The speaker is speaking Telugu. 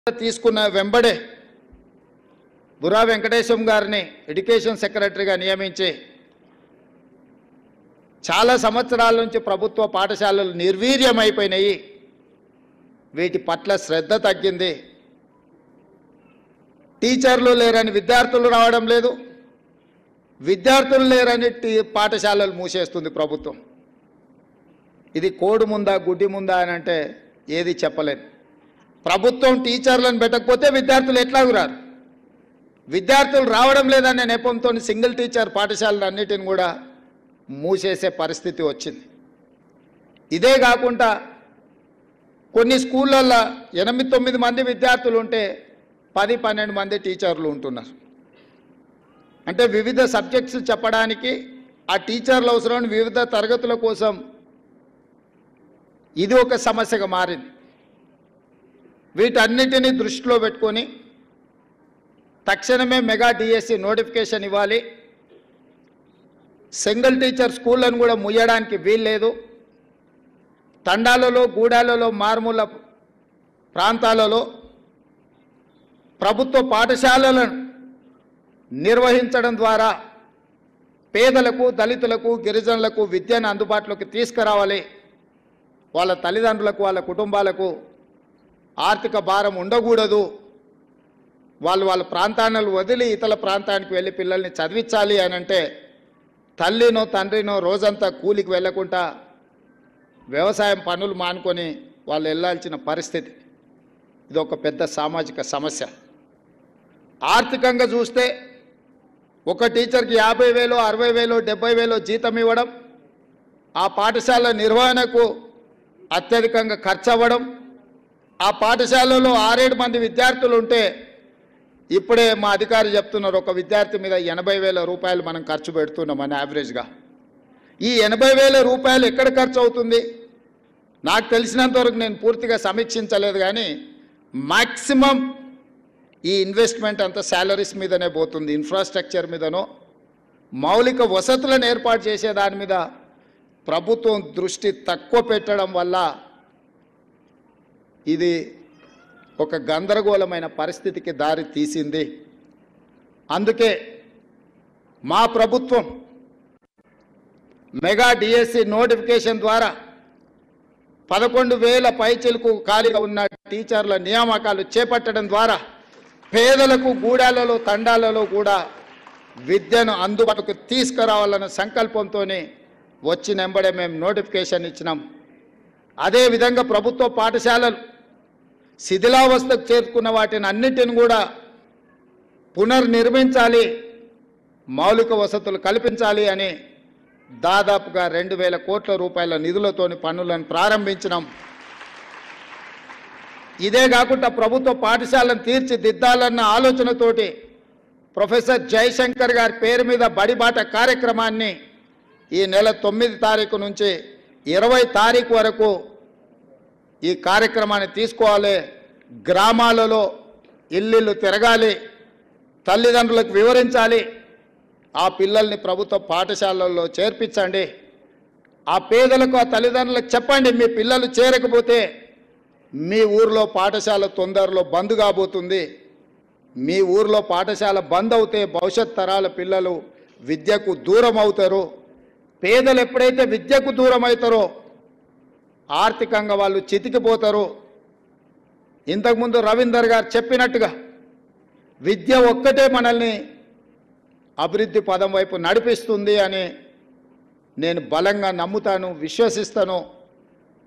తీసుకున్న వెంబడే బురా వెంకటేశం గారిని ఎడ్యుకేషన్ సెక్రటరీగా నియమించి చాలా సంవత్సరాల నుంచి ప్రభుత్వ పాఠశాలలు నిర్వీర్యమైపోయినాయి వీటి పట్ల శ్రద్ధ తగ్గింది టీచర్లు లేరని విద్యార్థులు రావడం లేదు విద్యార్థులు లేరని టీ పాఠశాలలు మూసేస్తుంది ప్రభుత్వం ఇది కోడి ముందా గుడ్డి ముందా అని అంటే ఏది చెప్పలేదు ప్రభుత్వం టీచర్లను పెట్టకపోతే విద్యార్థులు ఎట్లాగూ రారు విద్యార్థులు రావడం లేదనే నెపంతో సింగిల్ టీచర్ పాఠశాలలు అన్నిటిని కూడా మూసేసే పరిస్థితి వచ్చింది ఇదే కాకుండా కొన్ని స్కూళ్ళల్లో ఎనిమిది తొమ్మిది మంది విద్యార్థులు ఉంటే పది పన్నెండు మంది టీచర్లు ఉంటున్నారు అంటే వివిధ సబ్జెక్ట్స్ చెప్పడానికి ఆ టీచర్ల అవసరం వివిధ తరగతుల కోసం ఇది ఒక సమస్యగా మారింది వీటన్నిటిని దృష్టిలో పెట్టుకొని తక్షణమే మెగా డిఎస్సి నోటిఫికేషన్ ఇవ్వాలి సింగిల్ టీచర్ స్కూళ్ళను కూడా ముయ్యడానికి వీల్లేదు తండాలలో గూడాలలో మారుమూల ప్రాంతాలలో ప్రభుత్వ పాఠశాలలను నిర్వహించడం ద్వారా పేదలకు దళితులకు గిరిజనులకు విద్యను అందుబాటులోకి తీసుకురావాలి వాళ్ళ తల్లిదండ్రులకు వాళ్ళ కుటుంబాలకు ఆర్థిక భారం ఉండకూడదు వాళ్ళు వాళ్ళ ప్రాంతాలను వదిలి ఇతర ప్రాంతానికి వెళ్ళి పిల్లల్ని చదివించాలి అని అంటే తల్లినో తండ్రినో రోజంతా కూలికి వెళ్ళకుండా వ్యవసాయం పనులు మానుకొని వాళ్ళు వెళ్ళాల్సిన పరిస్థితి ఇది ఒక పెద్ద సామాజిక సమస్య ఆర్థికంగా చూస్తే ఒక టీచర్కి యాభై వేలు అరవై వేలు డెబ్బై వేలు జీతం ఇవ్వడం ఆ పాఠశాల నిర్వహణకు అత్యధికంగా ఖర్చు అవ్వడం ఆ పాఠశాలలో ఆరేడు మంది విద్యార్థులు ఉంటే ఇప్పుడే మా అధికారి చెప్తున్నారు ఒక విద్యార్థి మీద ఎనభై వేల రూపాయలు మనం ఖర్చు పెడుతున్నాం అని యావరేజ్గా ఈ ఎనభై వేల రూపాయలు ఎక్కడ ఖర్చు అవుతుంది నాకు తెలిసినంత వరకు నేను పూర్తిగా సమీక్షించలేదు కానీ మ్యాక్సిమం ఈ ఇన్వెస్ట్మెంట్ అంతా శాలరీస్ మీదనే పోతుంది ఇన్ఫ్రాస్ట్రక్చర్ మీదనో మౌలిక వసతులను ఏర్పాటు చేసే దాని మీద ప్రభుత్వం దృష్టి తక్కువ పెట్టడం వల్ల ఇది ఒక గందరగోళమైన పరిస్థితికి దారి తీసింది అందుకే మా ప్రభుత్వం మెగా డిఎస్సి నోటిఫికేషన్ ద్వారా పదకొండు వేల పైచిలకు ఖాళీగా ఉన్న టీచర్ల నియామకాలు చేపట్టడం ద్వారా పేదలకు గూడాలలో తండాలలో కూడా విద్యను అందుబాటుకు తీసుకురావాలన్న సంకల్పంతోనే వచ్చినెంబడే మేము నోటిఫికేషన్ ఇచ్చినాం అదేవిధంగా ప్రభుత్వ పాఠశాలలు శిథిలావస్థకు చేరుకున్న వాటిని అన్నిటిని కూడా పునర్నిర్మించాలి మౌలిక వసతులు కల్పించాలి అని దాదాపుగా రెండు వేల కోట్ల రూపాయల నిధులతోని పనులను ప్రారంభించినాం ఇదే కాకుండా ప్రభుత్వ పాఠశాలను తీర్చిదిద్దాలన్న ఆలోచనతోటి ప్రొఫెసర్ జయశంకర్ గారి పేరు మీద బడిబాట కార్యక్రమాన్ని ఈ నెల తొమ్మిది తారీఖు నుంచి ఇరవై తారీఖు వరకు ఈ కార్యక్రమాన్ని తీసుకోవాలి గ్రామాలలో ఇల్లు తిరగాలి తల్లిదండ్రులకు వివరించాలి ఆ పిల్లల్ని ప్రభుత్వ పాఠశాలల్లో చేర్పించండి ఆ పేదలకు ఆ తల్లిదండ్రులకు చెప్పండి మీ పిల్లలు చేరకపోతే మీ ఊర్లో పాఠశాల తొందరలో బంద్ కాబోతుంది మీ ఊర్లో పాఠశాల బంద్ అవుతే భవిష్యత్ తరాల పిల్లలు విద్యకు దూరం అవుతారు పేదలు ఎప్పుడైతే విద్యకు దూరం అవుతారో ఆర్థికంగా వాళ్ళు చితికిపోతారు ఇంతకుముందు రవీందర్ గారు చెప్పినట్టుగా విద్య ఒక్కటే మనల్ని అభివృద్ధి పదం వైపు నడిపిస్తుంది అని నేను బలంగా నమ్ముతాను విశ్వసిస్తాను